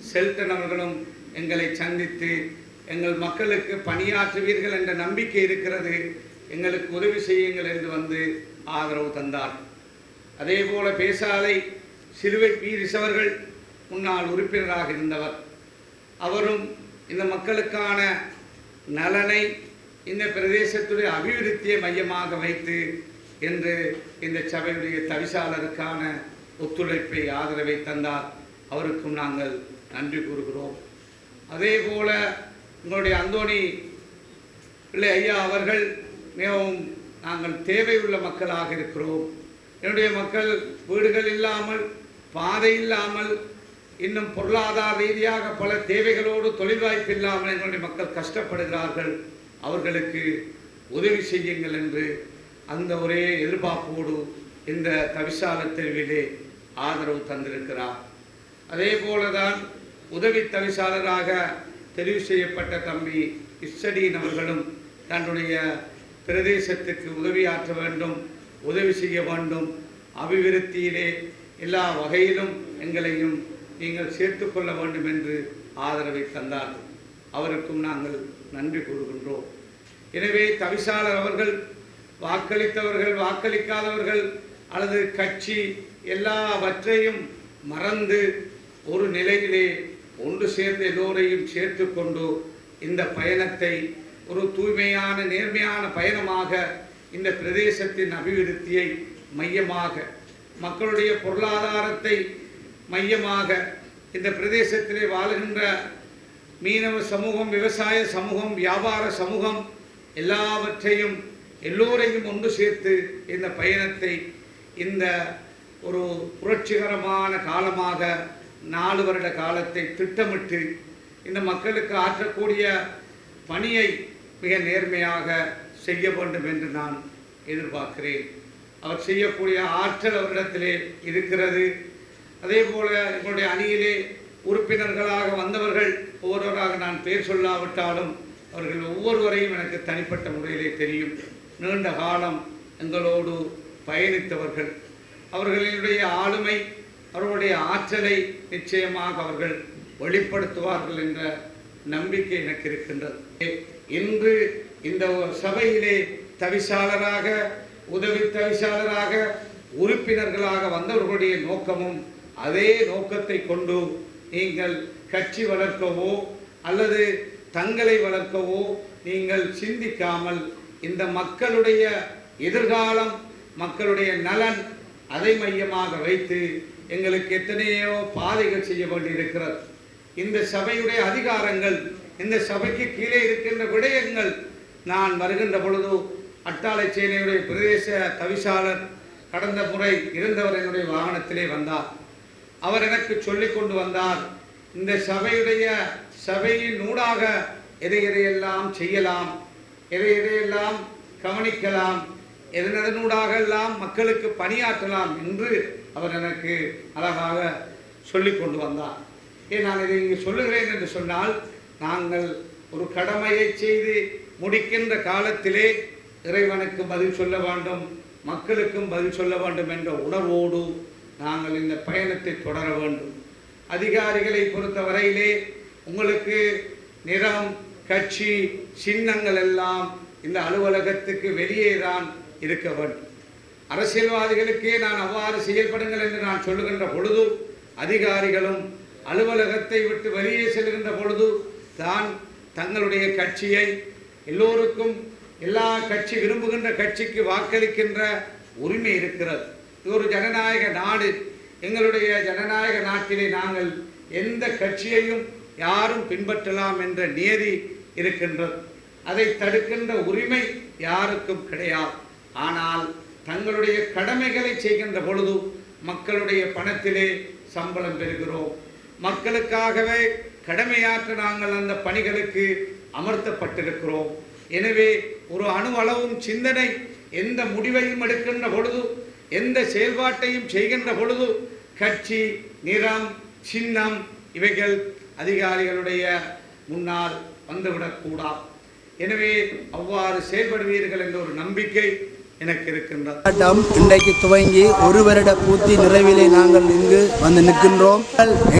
செல்டன் அவர்களும் எங்களை சந்தித்து எங்கள் மக்களுக்கு பணியாற்றுவீர்கள் என்ற நம்பிக்கை இருக்கிறது எங்களுக்கு உதவி செய்யுங்கள் என்று வந்து ஆதரவு தந்தார் அதே போல பேசாலை சிறுவை பீரிஸ் அவர்கள் முன்னாள் உறுப்பினராக இருந்தவர் அவரும் இந்த மக்களுக்கான நலனை இந்த பிரதேசத்துடைய அபிவிருத்தியை மையமாக வைத்து என்று இந்த சபையுடைய தவிசாளருக்கான ஒத்துழைப்பை ஆதரவை தந்தார் அவருக்கும் நாங்கள் நன்றி கூறுகிறோம் அதே போல உங்களுடைய அந்தோணி பிள்ளை ஐயா அவர்கள் மிகவும் நாங்கள் தேவையுள்ள மக்களாக இருக்கிறோம் என்னுடைய மக்கள் வீடுகள் இல்லாமல் பாதை இல்லாமல் இன்னும் பொருளாதார ரீதியாக பல தேவைகளோடு தொழில் வாய்ப்பு இல்லாமல் எங்களுடைய மக்கள் கஷ்டப்படுகிறார்கள் அவர்களுக்கு உதவி செய்யுங்கள் என்று அந்த ஒரே எதிர்பார்ப்போடு இந்த தவிசால தெருவிலே ஆதரவு தந்திருக்கிறார் அதே போலதான் உதவி தவிசாளராக தெரிவு செய்யப்பட்ட தம்பி இஸ்ஸடீன் அவர்களும் தன்னுடைய பிரதேசத்துக்கு உதவியாற்ற வேண்டும் உதவி செய்ய வேண்டும் அபிவிருத்தியிலே எல்லா வகையிலும் எங்களையும் நீங்கள் சேர்த்துக்கொள்ள வேண்டும் என்று ஆதரவை தந்தார்கள் அவருக்கும் நாங்கள் நன்றி கூறுகின்றோம் எனவே தவிசாளர் அவர்கள் வாக்களித்தவர்கள் வாக்களிக்காதவர்கள் அல்லது கட்சி எல்லாவற்றையும் மறந்து ஒரு நிலையிலே ஒன்று சேர்ந்து எல்லோரையும் சேர்த்து கொண்டு இந்த பயணத்தை ஒரு தூய்மையான நேர்மையான பயணமாக இந்த பிரதேசத்தின் அபிவிருத்தியை மையமாக மக்களுடைய பொருளாதாரத்தை மையமாக இந்த பிரதேசத்திலே வாழுகின்ற மீனவ சமூகம் விவசாய சமூகம் வியாபார சமூகம் எல்லாவற்றையும் எல்லோரையும் ஒன்று சேர்த்து இந்த பயணத்தை இந்த ஒரு புரட்சிகரமான காலமாக நாலு வருட காலத்தை திட்டமிட்டு இந்த மக்களுக்கு ஆற்றக்கூடிய பணியை மிக நேர்மையாக செய்ய வேண்டும் என்று நான் எதிர்பார்க்கிறேன் அவர் செய்யக்கூடிய ஆற்றல் அவரிடத்திலே இருக்கிறது அதே போல எங்களுடைய அணியிலே உறுப்பினர்களாக வந்தவர்கள் ஒவ்வொருவராக நான் பேர் சொல்லாவிட்டாலும் அவர்கள் ஒவ்வொருவரையும் எனக்கு தனிப்பட்ட முறையிலே தெரியும் நீண்ட காலம் எங்களோடு பயணித்தவர்கள் அவர்களுடைய ஆளுமை அவர்களுடைய ஆற்றலை நிச்சயமாக அவர்கள் வெளிப்படுத்துவார்கள் என்ற நம்பிக்கை எனக்கு இருக்கின்றது இன்று இந்த சபையிலே தவிசாளராக உதவி தவிசாளராக உறுப்பினர்களாக வந்தவர்களுடைய நோக்கமும் அதே நோக்கத்தை கொண்டு நீங்கள் கட்சி வளர்க்கவோ அல்லது தங்களை வளர்க்கவோ நீங்கள் சிந்திக்காமல் இந்த மக்களுடைய எதிர்காலம் மக்களுடைய நலன் அதை மையமாக வைத்து எங்களுக்கு எத்தனையோ பாதைகள் செய்ய வேண்டியிருக்கிறது இந்த சபையுடைய அதிகாரங்கள் இந்த சபைக்கு கீழே இருக்கின்ற விடயங்கள் நான் வருகின்ற பொழுது அட்டாளை சேனையுடைய பிரதேச தவிசாளர் கடந்த முறை இருந்தவர் என்னுடைய வாகனத்திலே வந்தார் அவர் எனக்கு சொல்லிக் கொண்டு வந்தார் இந்த சபையுடைய சபையின் ஊடாக எதை எதையெல்லாம் செய்யலாம் எதை எதையெல்லாம் கவனிக்கலாம் எதனூடாக எல்லாம் மக்களுக்கு பணியாற்றலாம் என்று அவர் எனக்கு அழகாக சொல்லிக் கொண்டு வந்தார் ஏன் நான் இதை இங்கு சொல்லுகிறேன் என்று சொன்னால் நாங்கள் ஒரு கடமையை செய்து முடிக்கின்ற காலத்திலே இறைவனுக்கு பதில் சொல்ல வேண்டும் மக்களுக்கும் பதில் சொல்ல வேண்டும் என்ற உணர்வோடு நாங்கள் இந்த பயணத்தை தொடர வேண்டும் அதிகாரிகளை பொறுத்தவரையிலே உங்களுக்கு நிறம் கட்சி சின்னங்கள் எல்லாம் இந்த அலுவலகத்துக்கு வெளியே தான் இருக்க வேண்டும் அரசியல்வாதிகளுக்கே நான் அவ்வாறு செயல்படுங்கள் என்று நான் சொல்லுகின்ற பொழுது அதிகாரிகளும் அலுவலகத்தை விட்டு வெளியே செல்கின்ற பொழுது தான் தங்களுடைய கட்சியை எல்லோருக்கும் எல்லா கட்சி விரும்புகின்ற கட்சிக்கு வாக்களிக்கின்ற உரிமை இருக்கிறது இது ஒரு ஜனநாயக நாடு எங்களுடைய ஜனநாயக நாட்டிலே நாங்கள் எந்த கட்சியையும் யாரும் பின்பற்றலாம் என்ற நியதி இருக்கின்றது அதை தடுக்கின்ற உரிமை யாருக்கும் கிடையாது ஆனால் தங்களுடைய கடமைகளை செய்கின்ற பொழுது மக்களுடைய பணத்திலே சம்பளம் பெறுகிறோம் மக்களுக்காகவே கடமையாற்ற நாங்கள் அந்த பணிகளுக்கு அமர்த்தப்பட்டிருக்கிறோம் எனவே ஒரு அணு அளவும் சிந்தனை எந்த முடிவையும் எடுக்கின்ற பொழுது எந்த செயல்பாட்டையும் செய்கின்ற பொழுது கட்சி நிறம் சின்னம் இவைகள் அதிகாரிகளுடைய முன்னால் வந்துவிடக்கூடாது எனவே அவ்வாறு செயல்படுவீர்கள் என்ற ஒரு நம்பிக்கை எனக்கு இருக்கின்றது போராட்டம் இன்றைக்கு துவங்கி ஒரு வருட பூர்த்தி நிறைவிலே நாங்கள் இங்கு வந்து நிற்கின்றோம்